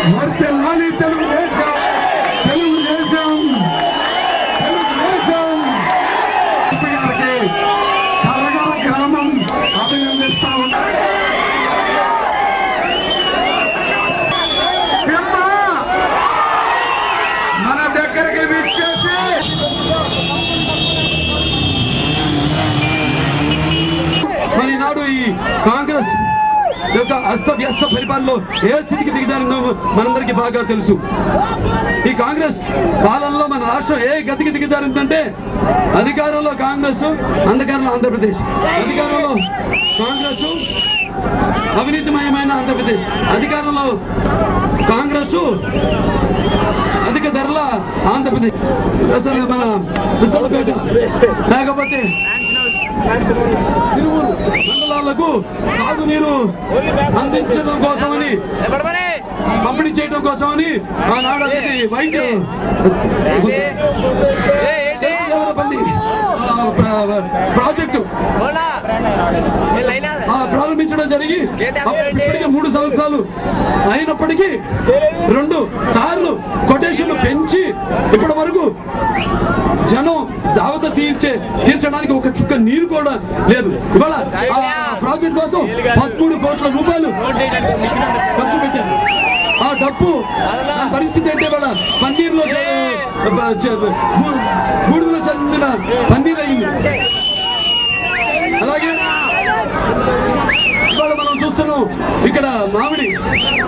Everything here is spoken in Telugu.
వర్తిల్లాలి తెలుగుదేశం తెలుగుదేశం తెలుగుదేశం గారికి కలగల గ్రామం అభినందిస్తా ఉన్నారు సింహ మన దగ్గరికి విచ్చేసి మరి నాడు ఈ కాంగ్రెస్ యొక్క అస్తవ్యస్త పరిపాలనలో ఏ స్థితికి దిగజారిందో మనందరికీ బాగా తెలుసు ఈ కాంగ్రెస్ పాలనలో మన రాష్ట్రం ఏ గతికి దిగజారిందంటే అధికారంలో కాంగ్రెస్ అంధకారంలో ఆంధ్రప్రదేశ్ అధికారంలో కాంగ్రెస్ అవినీతిమయమైన ఆంధ్రప్రదేశ్ అధికారంలో కాంగ్రెస్ అధిక ధరల ఆంధ్రప్రదేశ్ అసలు మన విస్తరపేట లేకపోతే తిరువురు మండలాలకు తాగునీరు అందించడం కోసమని పంపిణీ చేయడం కోసమని ఆనాడు అది వైట్ దేవరపల్లి ఆ, ప్ర- ప్రాజెక్టు ఆ, ప్రారంభించడం జరిగి అప్పుడు ఇప్పటికే మూడు సంవత్సరాలు అయినప్పటికీ రెండు సార్లు కొటేషన్లు పెంచి ఇప్పటి వరకు జనం దావత తీర్చే తీర్చడానికి ఒక చుక్క నీరు కూడా లేదు ఇవాళ ఆ ప్రాజెక్ట్ కోసం పదమూడు కోట్ల రూపాయలు ఖర్చు పెట్టారు ఆ డబ్బు ఆ పరిస్థితి అంటే ఇవాళ పన్నీర్లో చ- చ- బూ- బూడిదలో చల్లిన పన్నీర్ అయింది అలాగే ఇవాళ మనం చూస్తున్నాం ఇక్కడ మామిడి